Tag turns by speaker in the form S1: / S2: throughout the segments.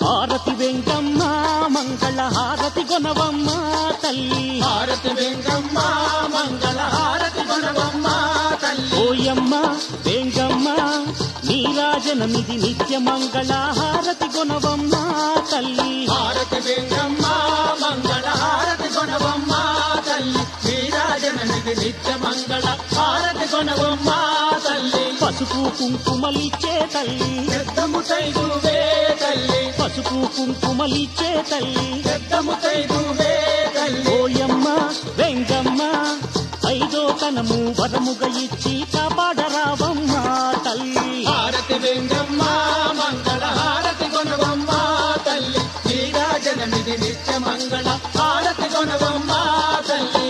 S1: హారతి వెంకమ్మ మంగళ హారతి గొనవమ్మ తల్లి
S2: హారతి వెంగమ్మ మంగళ హారతి గుణవమ్మ తల్లి
S1: ఓయమ్మ వెంగమ్మ నీరాజనమిది నిత్య మంగళ హారతి గొనవమ్మ తల్లి
S2: హారతి వెంగమ్మ మంగళ హారతి గుణవమ్మ తల్లి శ్రీరాజనమిది నిత్య మంగళ హారతి గుణవమ్మ తల్లి
S1: పసుపు కుంకుమలిచ్చే తల్లి
S2: పెద్దము తైదువే తల్లి
S1: పసుపు కుంకుమలిచ్చే తల్లి
S2: పెద్దము తైదువే తల్లి
S1: ఓయమ్మ వెంగమ్మ ఐదో తనము వరముగా ఇచ్చి కాపాడరావమ్మ తల్లి
S2: హారతి వెంగమ్మ మంగళ హారతి గుణవమ్మ తల్లి శ్రీరాజనమిది నిత్య మంగళ హారతి గుణవమ్మ తల్లి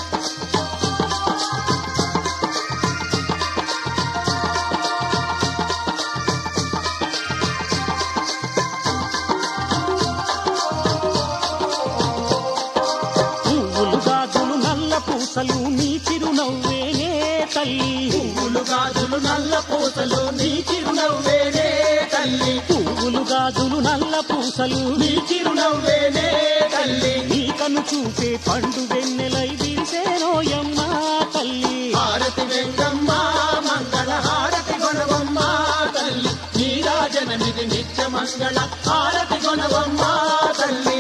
S1: పువ్వులు గాజులు నల్ల పూసలు నీ చిరునవ్వేనే తల్లి
S2: పువ్వులు గాజులు నల్ల పూసలు నీ చిరునవ్వేనే తల్లి
S1: పువ్వులు గాజులు నల్ల పూసలు
S2: నీ చిరునవ్వేనే తల్లి
S1: నీ కను చూపే పండు వెన్నెలై విరిసేనోయమ్మ తల్లి
S2: హారతి వెంగమ్మ మంగళ హారతి గుణవమ్మ తల్లి నీరాజనమిది నిత్య మంగళ హారతి గుణవమ్మ తల్లి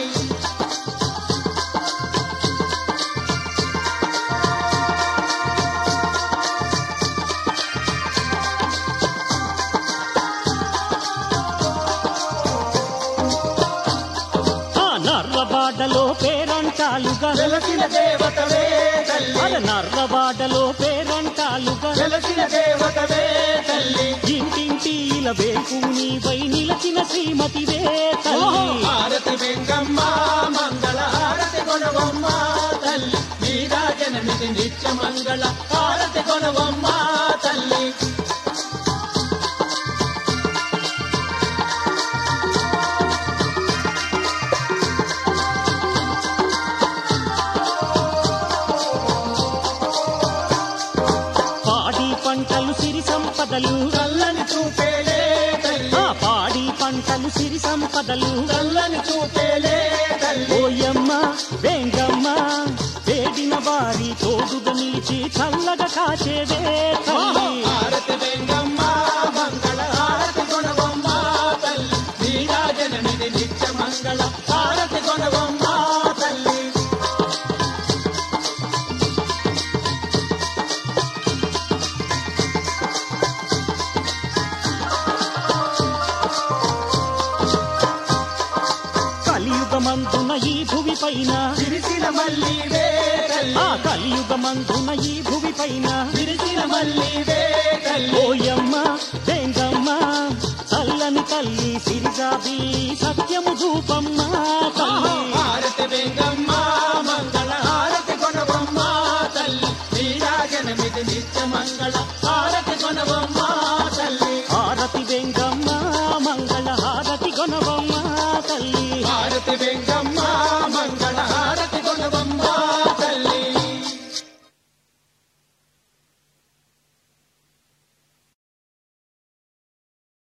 S1: ఆ నర్రబాటలో పేరంటాలుగా
S2: వెలసిన దేవతవే తల్లి
S1: అల నర్రబాటలో పేరంటాలుగా
S2: వెలసిన దేవతవే తల్లి
S1: ఇంటింటి ఇలా వేకు నీవై నిలచిన శ్రీమతివే తల్లి
S2: హారతి వెంగమ్మ మంగళ హారతి గుణవమ్మ తల్లి నీరాజనమిది నిత్య మంగళ హారతి గుణవమ్మ తల్లి
S1: పాడి పంటలు సిరి సంపదలు
S2: చల్లని చూపేలే తల్లి
S1: ఆ పాడి పంటలు సిరి సంపదలు
S2: చల్లని చూపేలే తల్లి
S1: ఓయమ్మ వెంగమ్మ వేడిన వారి తోడుగా నిలిచి చల్లగా కాచేవే తల్లి
S2: హారతి వెంగమ్మ మంగళ హారతి గుణవమ్మ తల్లి నీరాజనమిది నిత్య మంగళ హారతి గుణవమ్మ తల్లి
S1: కలియుగమందున ఈ భువి పైన
S2: విరిసిన మల్లివే తల్లి
S1: ఆ కలియుగమందున ఈ భువి పైన
S2: విరిసిన